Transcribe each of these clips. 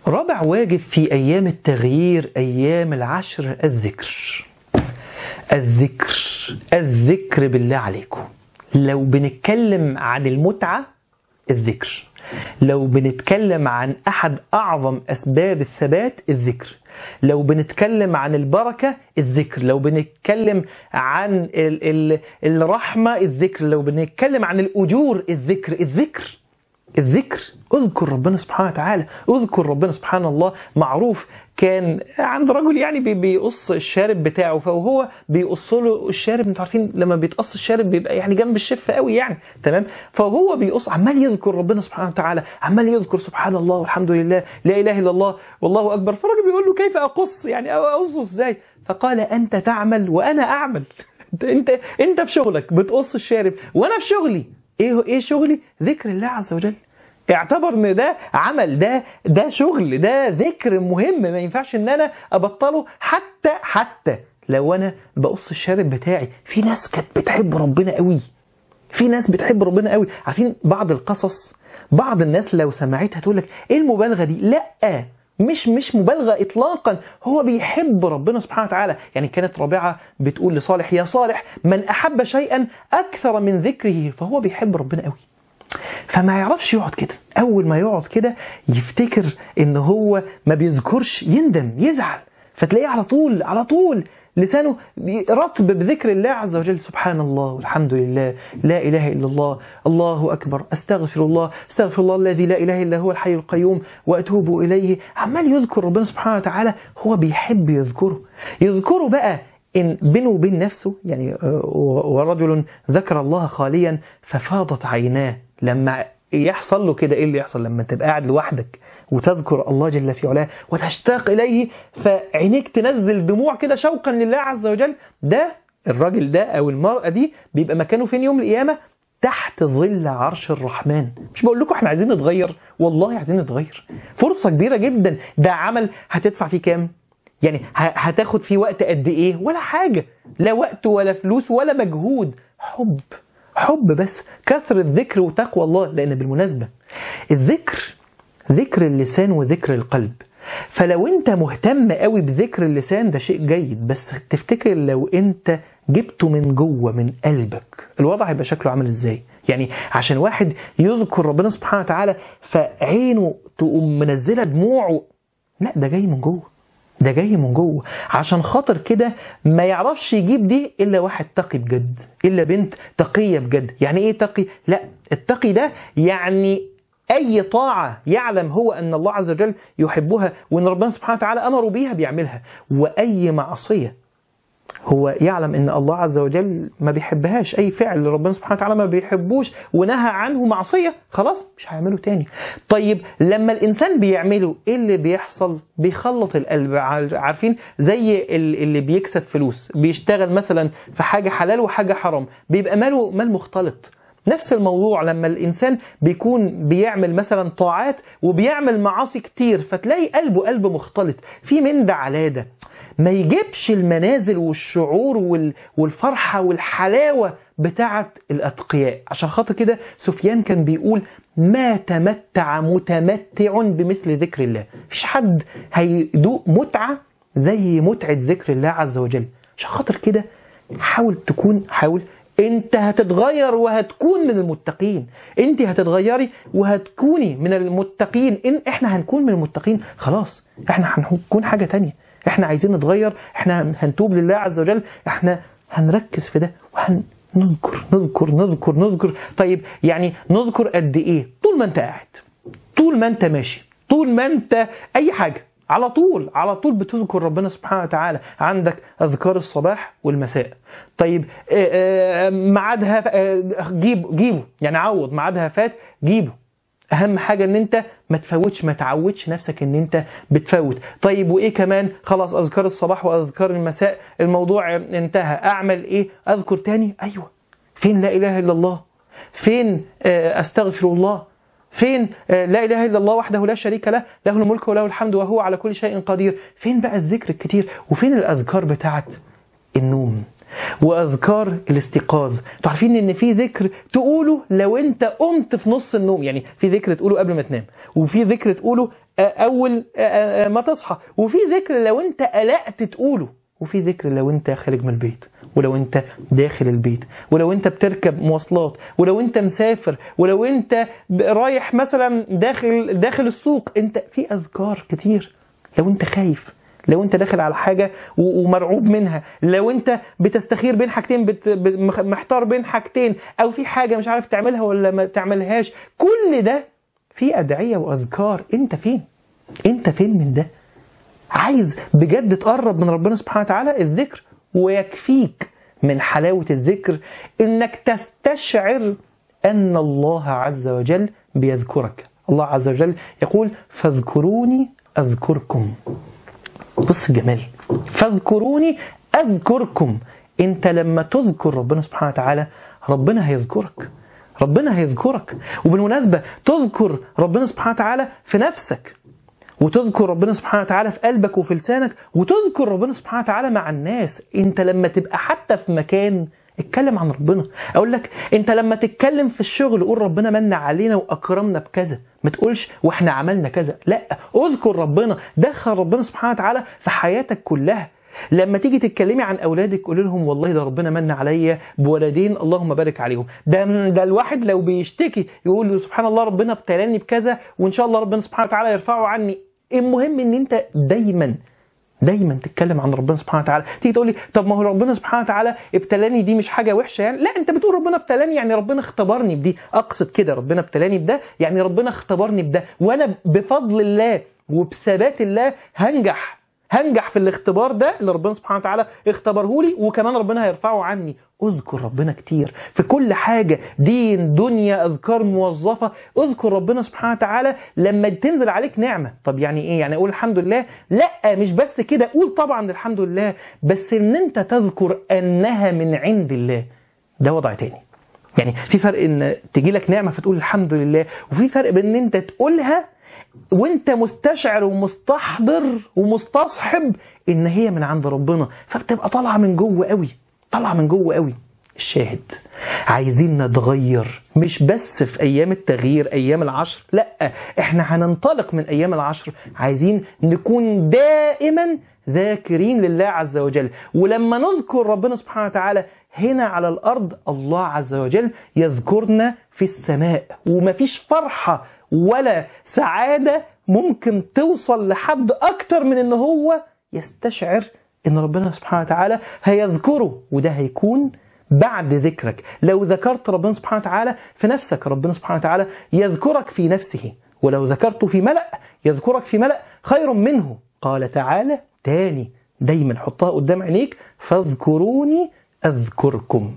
رابع واجب في أيام التغيير أيام العشر الذكر الذكر الذكر بالله عليكم لو بنتكلم عن المتعة الذكر لو بنتكلم عن أحد أعظم أسباب الثبات الذكر لو بنتكلم عن البركة الذكر لو بنتكلم عن ال ال الرحمة الذكر لو بنتكلم عن الأجور الذكر الذكر الذكر اذكر ربنا سبحانه وتعالى اذكر ربنا سبحان الله معروف كان عند رجل يعني بي- بيقص الشارب بتاعه فهو بيقص له الشارب انتوا عارفين لما بيتقص الشارب بيبقى يعني جنب الشفه قوي يعني تمام فهو بيقص عمال يذكر ربنا سبحانه وتعالى عمال يذكر سبحان الله والحمد لله لا اله الا الله والله اكبر فالراجل بيقول له كيف اقص يعني اقصه ازاي فقال انت تعمل وانا اعمل انت انت انت في شغلك بتقص الشارب وانا في شغلي ايه ايه شغلي ذكر الله عز وجل اعتبر ان ده عمل ده ده شغل ده ذكر مهم ما ينفعش ان انا ابطله حتى حتى لو انا بقص الشارب بتاعي في ناس كانت بتحب ربنا قوي في ناس بتحب ربنا قوي عارفين بعض القصص بعض الناس لو سمعتها تقول لك ايه المبالغه دي لا مش مش مبالغه اطلاقا هو بيحب ربنا سبحانه وتعالى يعني كانت رابعه بتقول لصالح يا صالح من احب شيئا اكثر من ذكره فهو بيحب ربنا قوي فما يعرفش يقعد كده اول ما يقعد كده يفتكر ان هو ما بيذكرش يندم يزعل فتلاقيه على طول على طول لسانه رطب بذكر الله عز وجل سبحان الله والحمد لله لا اله الا الله الله اكبر استغفر الله استغفر الله الذي لا اله الا هو الحي القيوم واتوب اليه عمال يذكر ربنا سبحانه وتعالى هو بيحب يذكره يذكره بقى إن بينه وبين نفسه يعني آه، ورجل ذكر الله خاليا ففاضت عيناه لما يحصل له كده ايه اللي يحصل لما تبقى قاعد لوحدك وتذكر الله جل في علاه وتشتاق اليه فعينيك تنزل دموع كده شوقا لله عز وجل ده الراجل ده او المرأة دي بيبقى مكانه فين يوم القيامة تحت ظل عرش الرحمن مش بقول لكم احنا عايزين نتغير والله عايزين نتغير فرصة كبيرة جدا ده عمل هتدفع فيه كام يعني ه- هتاخد فيه وقت قد ايه ولا حاجة لا وقت ولا فلوس ولا مجهود حب حب بس كثرة ذكر وتقوى الله لأن بالمناسبة الذكر ذكر اللسان وذكر القلب فلو انت مهتم قوي بذكر اللسان ده شيء جيد بس تفتكر لو انت جبته من جوه من قلبك الوضع هيبقى شكله عامل ازاي يعني عشان واحد يذكر ربنا سبحانه وتعالى فعينه تقوم منزله دموعه لا ده جاي من جوه ده جاي من جوه عشان خاطر كده ما يعرفش يجيب دي الا واحد تقي بجد الا بنت تقيه بجد يعني ايه تقي لا التقي ده يعني اي طاعه يعلم هو ان الله عز وجل يحبها وان ربنا سبحانه وتعالى امره بيها بيعملها واي معصيه هو يعلم ان الله عز وجل ما بيحبهاش اي فعل ربنا سبحانه وتعالى ما بيحبوش ونهى عنه معصيه خلاص مش هيعمله تاني طيب لما الانسان بيعمله ايه اللي بيحصل بيخلط القلب عارفين زي ال- اللي بيكسب فلوس بيشتغل مثلا في حاجه حلال وحاجه حرام بيبقى ماله مال مختلط نفس الموضوع لما الإنسان بيكون بيعمل مثلا طاعات وبيعمل معاصي كتير فتلاقي قلبه قلب مختلط في من ده على ده ما يجيبش المنازل والشعور وال- والفرحة والحلاوة بتاعة الأتقياء عشان خاطر كده سفيان كان بيقول ما تمتع متمتع بمثل ذكر الله مفيش حد هيدوق متعة زي متعة ذكر الله عز وجل عشان خاطر كده حاول تكون حاول انت هتتغير وهتكون من المتقين انت هتتغيري وهتكوني من المتقين ان احنا هنكون من المتقين خلاص احنا هنكون حاجة تانية احنا عايزين نتغير احنا هنتوب لله عز وجل احنا هنركز في ده وهنذكر نذكر نذكر نذكر طيب يعني نذكر قد ايه طول ما انت قاعد طول ما انت ماشي طول ما انت اي حاجه على طول على طول بتذكر ربنا سبحانه وتعالى عندك اذكار الصباح والمساء طيب آه، آه، ميعادها آه، جيب جيبه يعني عوض ميعادها فات جيبه اهم حاجه ان انت ما تفوتش ما تعودش نفسك ان انت بتفوت طيب وايه كمان خلاص اذكار الصباح واذكار المساء الموضوع انتهى اعمل ايه اذكر تاني ايوه فين لا اله الا الله فين آه، استغفر الله فين آه، لا اله الا الله وحده لا شريك له له الملك وله الحمد وهو على كل شيء قدير فين بقى الذكر الكتير وفين الاذكار بتاعت النوم واذكار الاستيقاظ انتوا عارفين ان في ذكر تقوله لو انت قمت في نص النوم يعني في ذكر تقوله قبل ما تنام وفي ذكر تقوله اول ما تصحى وفي ذكر لو انت قلقت تقوله وفي ذكر لو انت خارج من البيت ولو انت داخل البيت ولو انت بتركب مواصلات ولو انت مسافر ولو انت رايح مثلا داخل داخل السوق انت في اذكار كتير لو انت خايف لو انت داخل على حاجه ومرعوب منها لو انت بتستخير بين حاجتين بت... محتار بين حاجتين او في حاجه مش عارف تعملها ولا ما تعملهاش كل ده في ادعيه واذكار انت فين انت فين من ده عايز بجد تقرب من ربنا سبحانه وتعالى الذكر ويكفيك من حلاوه الذكر انك تستشعر ان الله عز وجل بيذكرك الله عز وجل يقول فاذكروني اذكركم بص الجمال فاذكروني اذكركم انت لما تذكر ربنا سبحانه وتعالى ربنا هيذكرك ربنا هيذكرك وبالمناسبة تذكر ربنا سبحانه وتعالى في نفسك وتذكر ربنا سبحانه وتعالى في قلبك وفي لسانك وتذكر ربنا سبحانه وتعالى مع الناس انت لما تبقى حتى في مكان اتكلم عن ربنا اقول لك انت لما تتكلم في الشغل قول ربنا من علينا واكرمنا بكذا ما تقولش واحنا عملنا كذا لا اذكر ربنا دخل ربنا سبحانه وتعالى في حياتك كلها لما تيجي تتكلمي عن اولادك قولي لهم والله ده ربنا من عليا بولدين اللهم بارك عليهم ده ده الواحد لو بيشتكي يقول سبحان الله ربنا ابتلاني بكذا وان شاء الله ربنا سبحانه وتعالى يرفعه عني المهم ان انت دايما دايما تتكلم عن ربنا سبحانه وتعالى تيجي تقول لي طب ما هو ربنا سبحانه وتعالى ابتلاني دي مش حاجه وحشه يعني لا انت بتقول ربنا ابتلاني يعني ربنا اختبرني بدي اقصد كده ربنا ابتلاني بده يعني ربنا اختبرني بده وانا بفضل الله وبثبات الله هنجح هنجح في الاختبار ده اللي ربنا سبحانه وتعالى اختبره لي وكمان ربنا هيرفعه عني اذكر ربنا كتير في كل حاجة دين دنيا اذكار موظفة اذكر ربنا سبحانه وتعالى لما تنزل عليك نعمة طب يعني ايه يعني اقول الحمد لله لا مش بس كده قول طبعا الحمد لله بس ان انت تذكر انها من عند الله ده وضع تاني يعني في فرق ان تجي لك نعمة فتقول الحمد لله وفي فرق بين ان انت تقولها وانت مستشعر ومستحضر ومستصحب ان هي من عند ربنا فبتبقى طالعه من جوه قوي طالعه من جوه قوي الشاهد عايزين نتغير مش بس في ايام التغيير ايام العشر لا احنا هننطلق من ايام العشر عايزين نكون دائما ذاكرين لله عز وجل ولما نذكر ربنا سبحانه وتعالى هنا على الارض الله عز وجل يذكرنا في السماء ومفيش فرحه ولا سعادة ممكن توصل لحد أكتر من إن هو يستشعر إن ربنا سبحانه وتعالى هيذكره وده هيكون بعد ذكرك لو ذكرت ربنا سبحانه وتعالى في نفسك ربنا سبحانه وتعالى يذكرك في نفسه ولو ذكرته في ملأ يذكرك في ملأ خير منه قال تعالى تاني دايما حطها قدام عينيك فاذكروني أذكركم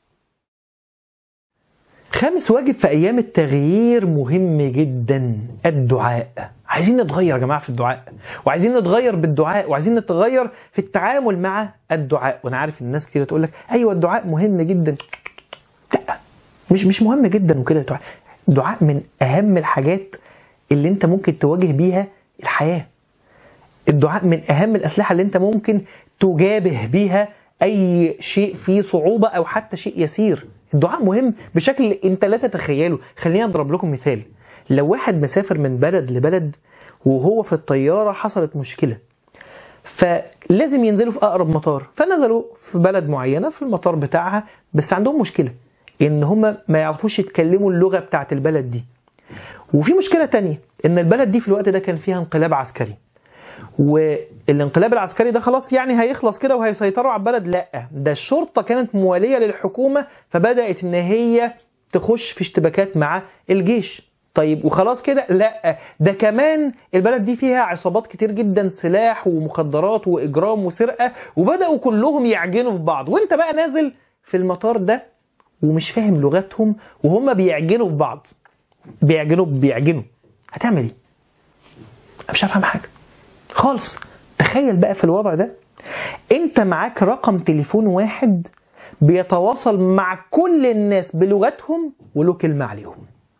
خامس واجب في أيام التغيير مهم جدا الدعاء عايزين نتغير يا جماعة في الدعاء وعايزين نتغير بالدعاء وعايزين نتغير في التعامل مع الدعاء وأنا عارف إن الناس كتير تقول لك أيوة الدعاء مهم جدا لا مش مش مهم جدا وكده الدعاء الدعاء من أهم الحاجات اللي أنت ممكن تواجه بيها الحياة الدعاء من أهم الأسلحة اللي أنت ممكن تجابه بيها أي شيء فيه صعوبة أو حتى شيء يسير الدعاء مهم بشكل انت لا تتخيله خليني اضرب لكم مثال لو واحد مسافر من بلد لبلد وهو في الطياره حصلت مشكله فلازم ينزلوا في اقرب مطار فنزلوا في بلد معينه في المطار بتاعها بس عندهم مشكله ان هم ما يعرفوش يتكلموا اللغه بتاعت البلد دي وفي مشكله تانية ان البلد دي في الوقت ده كان فيها انقلاب عسكري والانقلاب العسكري ده خلاص يعني هيخلص كده وهيسيطروا على البلد لا ده الشرطه كانت مواليه للحكومه فبدات ان هي تخش في اشتباكات مع الجيش طيب وخلاص كده لا ده كمان البلد دي فيها عصابات كتير جدا سلاح ومخدرات واجرام وسرقه وبداوا كلهم يعجنوا في بعض وانت بقى نازل في المطار ده ومش فاهم لغتهم وهم بيعجنوا في بعض بيعجنوا بيعجنوا هتعمل ايه؟ مش هفهم حاجه خالص تخيل بقى في الوضع ده انت معاك رقم تليفون واحد بيتواصل مع كل الناس بلغتهم وله كلمة عليهم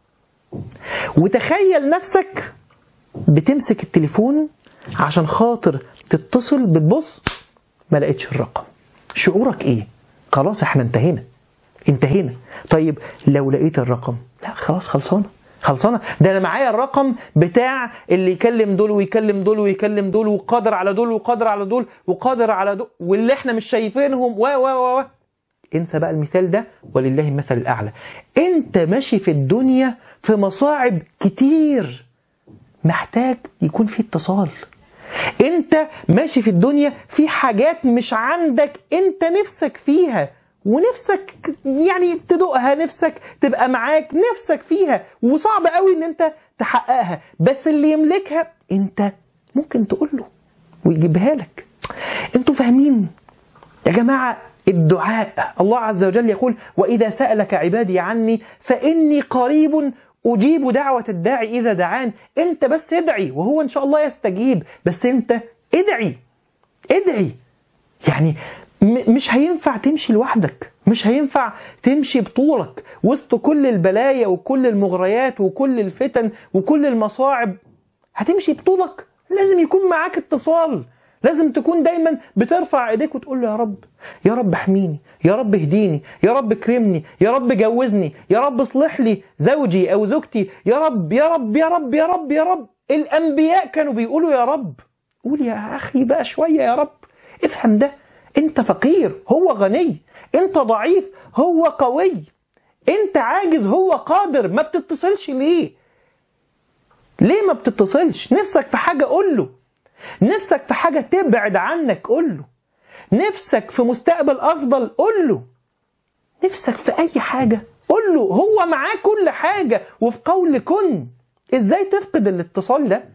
وتخيل نفسك بتمسك التليفون عشان خاطر تتصل بتبص ما لقيتش الرقم شعورك ايه خلاص احنا انتهينا انتهينا طيب لو لقيت الرقم لا خلاص خلصانه خلصانه ده انا معايا الرقم بتاع اللي يكلم دول ويكلم دول ويكلم دول وقادر على دول وقادر على دول وقادر على دول واللي احنا مش شايفينهم و و و و انسى بقى المثال ده ولله المثل الاعلى انت ماشي في الدنيا في مصاعب كتير محتاج يكون في اتصال انت ماشي في الدنيا في حاجات مش عندك انت نفسك فيها ونفسك يعني تدوقها نفسك تبقى معاك نفسك فيها وصعب قوي ان انت تحققها بس اللي يملكها انت ممكن تقول له ويجيبها لك انتوا فاهمين يا جماعة الدعاء الله عز وجل يقول وإذا سألك عبادي عني فإني قريب أجيب دعوة الداعي إذا دعان أنت بس ادعي وهو إن شاء الله يستجيب بس أنت ادعي ادعي يعني مش هينفع تمشي لوحدك مش هينفع تمشي بطولك وسط كل البلايا وكل المغريات وكل الفتن وكل المصاعب هتمشي بطولك لازم يكون معاك اتصال لازم تكون دايما بترفع ايديك وتقول له يا رب يا رب احميني يا رب اهديني يا رب كرمني يا رب جوزني يا رب اصلح لي زوجي او زوجتي يا رب يا رب يا رب يا رب يا رب الانبياء كانوا بيقولوا يا رب قول يا اخي بقى شويه يا رب افهم ده انت فقير هو غني انت ضعيف هو قوي انت عاجز هو قادر ما بتتصلش ليه ليه ما بتتصلش نفسك في حاجه قول له نفسك في حاجة تبعد عنك قول له نفسك في مستقبل أفضل قول له نفسك في أي حاجة قول له هو معاه كل حاجة وفي قول كن إزاي تفقد الاتصال ده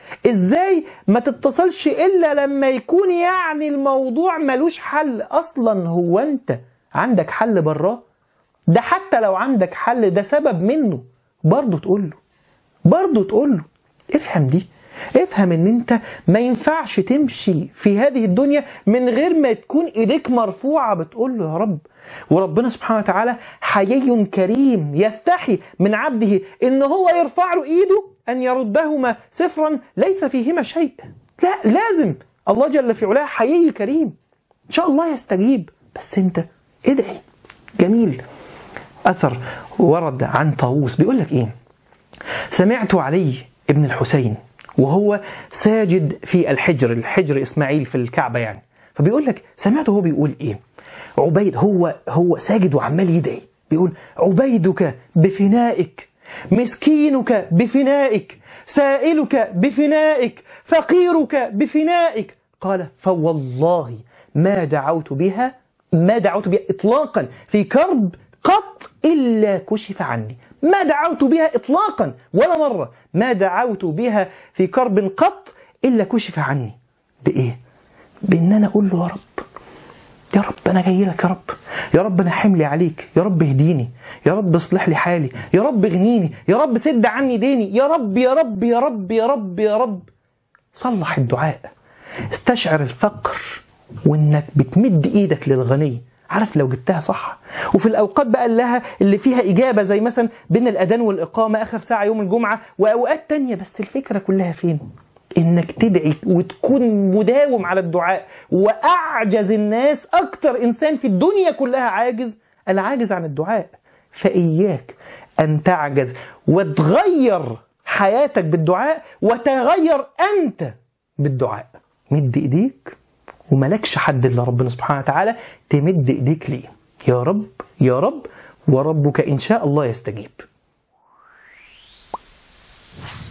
إزاي ما تتصلش إلا لما يكون يعني الموضوع ملوش حل أصلا هو أنت عندك حل براه ده حتى لو عندك حل ده سبب منه برضه تقول له برضه تقول له افهم دي افهم ان انت ما ينفعش تمشي في هذه الدنيا من غير ما تكون ايديك مرفوعة بتقول له يا رب وربنا سبحانه وتعالى حيي كريم يستحي من عبده ان هو يرفع له ايده ان يردهما صفرا ليس فيهما شيء لا لازم الله جل في علاه حيي كريم ان شاء الله يستجيب بس انت ادعي جميل اثر ورد عن طاووس بيقول لك ايه سمعت علي ابن الحسين وهو ساجد في الحجر الحجر إسماعيل في الكعبة يعني فبيقول لك سمعته هو بيقول إيه عبيد هو هو ساجد وعمال يدعي بيقول عبيدك بفنائك مسكينك بفنائك سائلك بفنائك فقيرك بفنائك قال فوالله ما دعوت بها ما دعوت بها إطلاقا في كرب قط إلا كشف عني ما دعوت بها إطلاقا ولا مرة ما دعوت بها في كرب قط إلا كشف عني بإيه؟ بإن أنا أقول له يا رب يا رب أنا جاي لك يا رب يا رب أنا حملي عليك يا رب اهديني يا رب اصلح لي حالي يا رب اغنيني يا رب سد عني ديني يا رب يا رب يا رب يا رب يا رب صلح الدعاء استشعر الفقر وانك بتمد ايدك للغني عارف لو جبتها صح وفي الاوقات بقى لها اللي فيها اجابه زي مثلا بين الاذان والاقامه اخر ساعه يوم الجمعه واوقات تانية بس الفكره كلها فين انك تدعي وتكون مداوم على الدعاء واعجز الناس اكتر انسان في الدنيا كلها عاجز العاجز عن الدعاء فاياك ان تعجز وتغير حياتك بالدعاء وتغير انت بالدعاء مد ايديك وملكش حد الا ربنا سبحانه وتعالى تمد ايديك ليه يا رب يا رب وربك ان شاء الله يستجيب